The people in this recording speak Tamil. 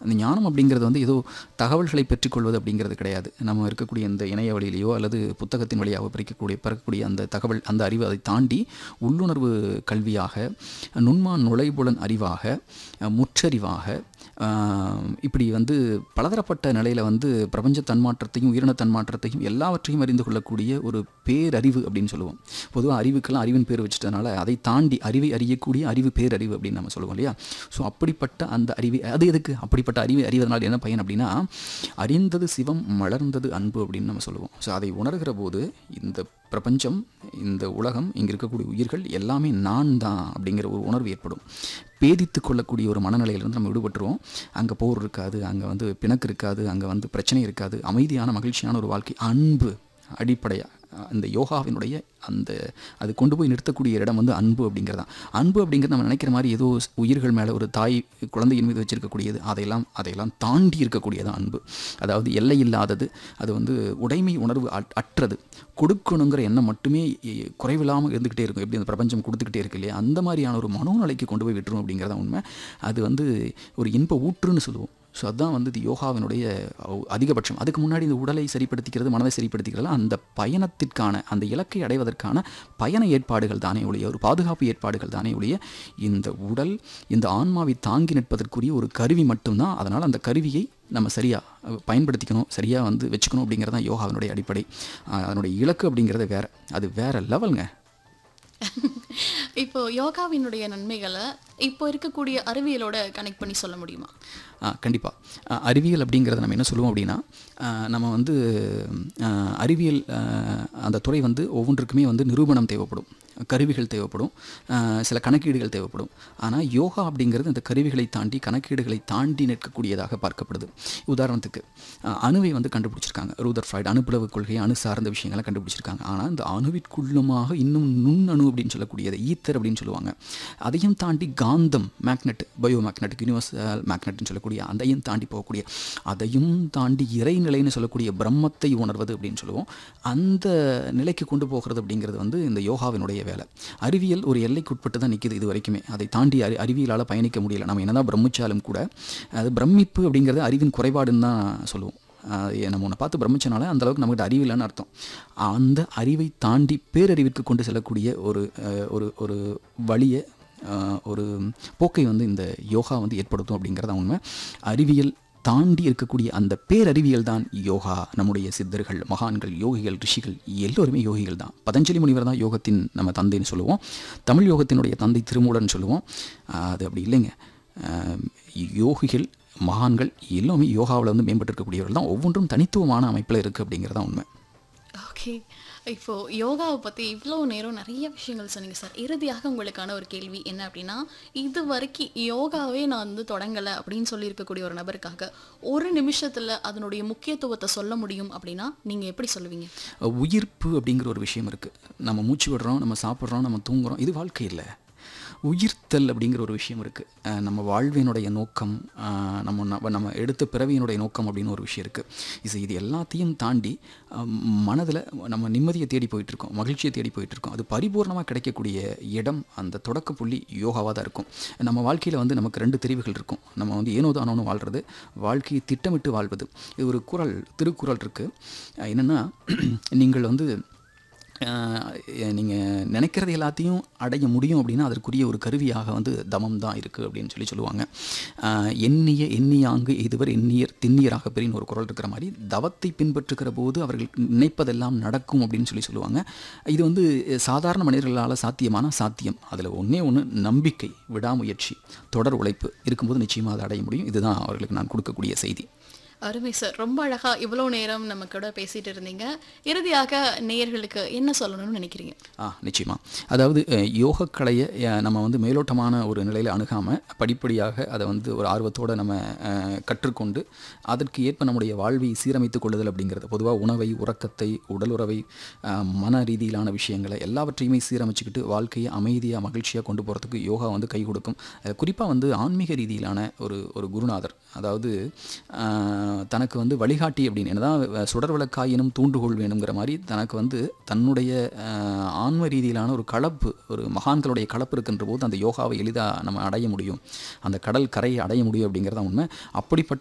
அந்த ஞானம் அப்படிங்கிறது வந்து ஏதோ தகவல்களை பெற்றுக்கொள்வது அப்படிங்கிறது கிடையாது நம்ம இருக்கக்கூடிய இந்த இணைய வழியிலையோ அல்லது புத்தகத்தின் வழியாக பிரிக்கக்கூடிய பிறக்கக்கூடிய அந்த தகவல் அந்த அறிவு அதை தாண்டி உள்ளுணர்வு கல்வியாக நுண்மா நுழைபுலன் அறிவாக அஹ், முற்றறிவாக ஆஹ், இப்படி வந்து பலதரப்பட்ட நிலையில் வந்து பிரபஞ்ச தன்மாற்றத்தையும் உயிரின தன்மாற்றத்தையும் எல்லாவற்றையும் அறிந்து கொள்ளக்கூடிய ஒரு பேரறிவு அப்படின்னு சொல்லுவோம் பொதுவாக அறிவுக்கெல்லாம் அறிவின் பேர் வச்சுட்டனால அதை தாண்டி அறிவை அறியக்கூடிய அறிவு பேரறிவு அப்படின்னு நம்ம சொல்லுவோம் இல்லையா ஸோ அப்படிப்பட்ட அந்த அறிவை அது எதுக்கு அப்படிப்பட்ட அறிவை அறிவதனால் என்ன பயன் அப்படின்னா அறிந்தது சிவம் மலர்ந்தது அன்பு அப்படின்னு நம்ம சொல்லுவோம் ஸோ அதை உணர்கிற போது இந்த பிரபஞ்சம் இந்த உலகம் இங்கே இருக்கக்கூடிய உயிர்கள் எல்லாமே நான் தான் அப்படிங்கிற ஒரு உணர்வு ஏற்படும் பேதித்து கொள்ளக்கூடிய ஒரு மனநிலையிலிருந்து நம்ம விடுபட்டுருவோம் அங்கே போர் இருக்காது அங்கே வந்து பிணக்கு இருக்காது அங்கே வந்து பிரச்சனை இருக்காது அமைதியான மகிழ்ச்சியான ஒரு வாழ்க்கை அன்பு அடிப்படையாக அந்த யோகாவினுடைய அந்த அது கொண்டு போய் நிறுத்தக்கூடிய இடம் வந்து அன்பு அப்படிங்கிறதா அன்பு அப்படிங்கிறது நம்ம நினைக்கிற மாதிரி ஏதோ உயிர்கள் மேலே ஒரு தாய் குழந்தையின் மீது வச்சிருக்கக்கூடியது அதையெல்லாம் அதையெல்லாம் தாண்டி இருக்கக்கூடியது அன்பு அதாவது எல்லை இல்லாதது அது வந்து உடைமை உணர்வு அற்- அற்றது கொடுக்கணுங்கிற எண்ணம் மட்டுமே இ- குறைவில்லாமல் இருந்துக்கிட்டே இருக்கும் எப்படி அந்த பிரபஞ்சம் கொடுத்துக்கிட்டே இருக்கு இல்லையா அந்த மாதிரியான ஒரு மனோநிலைக்கு கொண்டு போய் விட்டுரும் அப்படிங்கிறதா உண்மை அது வந்து ஒரு இன்ப ஊற்றுன்னு சொல்லுவோம் ஸோ அதுதான் வந்து இது யோகாவினுடைய அஹ், அதிகபட்சம் அதுக்கு முன்னாடி இந்த உடலை சரிப்படுத்திக்கிறது மனதை சரிப்படுத்திக்கிறது அந்த பயணத்திற்கான அந்த இலக்கை அடைவதற்கான பயண ஏற்பாடுகள் தானே ஒழிய ஒரு பாதுகாப்பு ஏற்பாடுகள் தானே ஒழிய இந்த உடல் இந்த ஆன்மாவை தாங்கி நிற்பதற்குரிய ஒரு கருவி மட்டும்தான் அதனால் அந்த கருவியை நம்ம சரியாக பயன்படுத்திக்கணும் சரியாக வந்து வச்சுக்கணும் அப்படிங்கிறது தான் யோகாவினுடைய அடிப்படை அஹ், அதனுடைய இலக்கு அப்படிங்கிறது வேற அது வேற லெவலுங்க இப்போ யோகாவினுடைய நன்மைகளை இப்போ இருக்கக்கூடிய அறிவியலோட கனெக்ட் பண்ணி சொல்ல முடியுமா கண்டிப்பாக அறிவியல் அப்படிங்கிறத நம்ம என்ன சொல்லுவோம் அப்படின்னா ஆ, நம்ம வந்து ஆ, அறிவியல் ஆ, அந்த துறை வந்து ஒவ்வொன்றுக்குமே வந்து நிரூபணம் தேவைப்படும் கருவிகள் தேவைப்படும் ஆ, சில கணக்கீடுகள் தேவைப்படும் ஆனால் யோகா அப்படிங்கிறது இந்த கருவிகளை தாண்டி கணக்கீடுகளை தாண்டி நிற்கக்கூடியதாக பார்க்கப்படுது உதாரணத்துக்கு ஆ, அணுவை வந்து கண்டுபிடிச்சிருக்காங்க ரூதர் ஃப்ராய்டு அணுப்புலவு கொள்கை அணு சார்ந்த விஷயங்களை கண்டுபிடிச்சிருக்காங்க ஆனால் இந்த அணுவிற்குள்ளுமாக இன்னும் நுண்ணணு அப்படின்னு சொல்லக்கூடியது ஈத்தர் அப்படின்னு சொல்லுவாங்க அதையும் தாண்டி காந்தம் மேக்னெட் பயோ மேக்னெட் யூனிவர்சல் மேக்னெட்னு சொல்லக்கூடிய அதையும் தாண்டி போகக்கூடிய அதையும் தாண்டி இறைநிலைன்னு சொல்லக்கூடிய பிரம்மத்தை உணர்வது அப்படின்னு சொல்லுவோம் அந்த நிலைக்கு கொண்டு போகிறது அப்படிங்கிறது வந்து இந்த யோகாவினுடைய வேலை அறிவியல் ஒரு எல்லைக்கு உட்பட்டு தான் நிற்கிது இது வரைக்குமே அதை தாண்டி அறி அறிவியலால் பயணிக்க முடியல நம்ம என்னதான் பிரமிச்சாலும் கூட அது பிரமிப்பு அப்படிங்கிறது அறிவின் குறைபாடுன்னு தான் சொல்லுவோம் ஆஹ் நம்ம ஒன்று பார்த்து பிரமிச்சனால அந்த அளவுக்கு நம்மகிட்ட அறிவு இல்லைன்னு அர்த்தம் அந்த அறிவை தாண்டி பேரறிவிற்கு கொண்டு செல்லக்கூடிய ஒரு ஆஹ் ஒரு ஒரு வழியை ஆஹ் ஒரு போக்கை வந்து இந்த யோகா வந்து ஏற்படுத்தும் அப்படிங்கிறத உண்மை அறிவியல் தாண்டி இருக்கக்கூடிய அந்த பேரறிவியல் தான் யோகா நம்முடைய சித்தர்கள் மகான்கள் யோகிகள் ரிஷிகள் எல்லோருமே யோகிகள் தான் பதஞ்சலி முனிவர் தான் யோகத்தின் நம்ம தந்தைன்னு சொல்லுவோம் தமிழ் யோகத்தினுடைய தந்தை திருமூலன் சொல்லுவோம் ஆஹ் அது அப்படி இல்லைங்க ஆஹ் யோகிகள் மகான்கள் எல்லாமே யோகாவில் வந்து மேம்பட்டு இருக்கக்கூடியவர்கள் தான் ஒவ்வொன்றும் தனித்துவமான அமைப்பில் இருக்குது அப்படிங்கிறதான் உண்மை ஓகே இப்போ யோகாவை பற்றி இவ்வளோ நேரம் நிறைய விஷயங்கள் சொன்னீங்க சார் இறுதியாக உங்களுக்கான ஒரு கேள்வி என்ன அப்படின்னா இது வரைக்கும் யோகாவே நான் வந்து தொடங்கலை அப்படின்னு சொல்லியிருக்கக்கூடிய ஒரு நபருக்காக ஒரு நிமிஷத்தில் அதனுடைய முக்கியத்துவத்தை சொல்ல முடியும் அப்படின்னா நீங்கள் எப்படி சொல்லுவீங்க உயிர்ப்பு அப்படிங்கிற ஒரு விஷயம் இருக்குது நம்ம மூச்சு விடுறோம் நம்ம சாப்பிட்றோம் நம்ம தூங்குறோம் இது வாழ்க்கை இல்லை உயிர்த்தல் அப்படிங்கிற ஒரு விஷயம் இருக்குது நம்ம வாழ்வினுடைய நோக்கம் அஹ், நம்ம நம்ம நம்ம எடுத்த பிறவியினுடைய நோக்கம் அப்படின்னு ஒரு விஷயம் இருக்குது இது இது எல்லாத்தையும் தாண்டி மனதில் நம்ம நிம்மதியை தேடி போயிட்டுருக்கோம் மகிழ்ச்சியை தேடி போயிட்டுருக்கோம் அது பரிபூர்ணமாக கிடைக்கக்கூடிய இடம் அந்த தொடக்க புள்ளி யோகாவாக தான் இருக்கும் நம்ம வாழ்க்கையில் வந்து நமக்கு ரெண்டு தெரிவுகள் இருக்கும் நம்ம வந்து ஏனோ தானோன்னு வாழ்கிறது வாழ்க்கையை திட்டமிட்டு வாழ்வது இது ஒரு குறள் திருக்குறள் இருக்குது என்னென்னா நீங்கள் வந்து நீங்கள் நினைக்கிறது எல்லாத்தையும் அடைய முடியும் அப்படின்னா அதற்குரிய ஒரு கருவியாக வந்து தமம் தான் இருக்குது அப்படின்னு சொல்லி சொல்லுவாங்க ஆஹ் எண்ணிய எண்ணியாங்கு இதுவர் எண்ணியர் திண்ணியராக பெரின்னு ஒரு குரல் இருக்கிற மாதிரி தவத்தை பின்பற்றுகிற போது அவர்கள் நினைப்பதெல்லாம் நடக்கும் அப்படின்னு சொல்லி சொல்லுவாங்க இது வந்து சாதாரண மனிதர்களால் சாத்தியமான சாத்தியம் அதில் ஒன்றே ஒன்று நம்பிக்கை விடாமுயற்சி தொடர் உழைப்பு இருக்கும்போது நிச்சயமாக அதை அடைய முடியும் இதுதான் அவர்களுக்கு நான் கொடுக்கக்கூடிய செய்தி அருமை சார் ரொம்ப அழகா இவ்வளோ நேரம் நம்ம கூட பேசிட்டு இருந்தீங்க இறுதியாக நேயர்களுக்கு என்ன சொல்லணும்னு நினைக்கிறீங்க ஆ நிச்சயமா அதாவது அஹ், யோகக்கலையை அஹ், நம்ம வந்து மேலோட்டமான ஒரு நிலையில் அணுகாமல் படிப்படியாக அதை வந்து ஒரு ஆர்வத்தோடு நம்ம அஹ், கற்றுக்கொண்டு அதற்கு ஏற்ப நம்முடைய வாழ்வை சீரமைத்துக் கொள்ளுதல் அப்படிங்கிறது பொதுவாக உணவை உறக்கத்தை உடலுறவை அஹ், மன ரீதியிலான விஷயங்களை எல்லாவற்றையுமே சீரமைச்சுக்கிட்டு வாழ்க்கையை அமைதியாக மகிழ்ச்சியாக கொண்டு போகிறதுக்கு யோகா வந்து கை கொடுக்கும் குறிப்பாக வந்து ஆன்மீக ரீதியிலான ஒரு ஒரு குருநாதர் அதாவது அஹ், ஆஹ், தனக்கு வந்து வழிகாட்டி அப்படின்னு என்னதான் அஹ், சுடர் விளக்காயினும் தூண்டுகோல் வேணுங்கிற மாதிரி தனக்கு வந்து தன்னுடைய ஆஹ், ஆன்ம ரீதியிலான ஒரு கலப்பு ஒரு மகான்களுடைய கலப்பு இருக்கின்ற போது அந்த யோகாவை எளிதாக நம்ம அடைய முடியும் அந்த கடல் கரையை அடைய முடியும் அப்படிங்கிறத உண்மை அப்படிப்பட்ட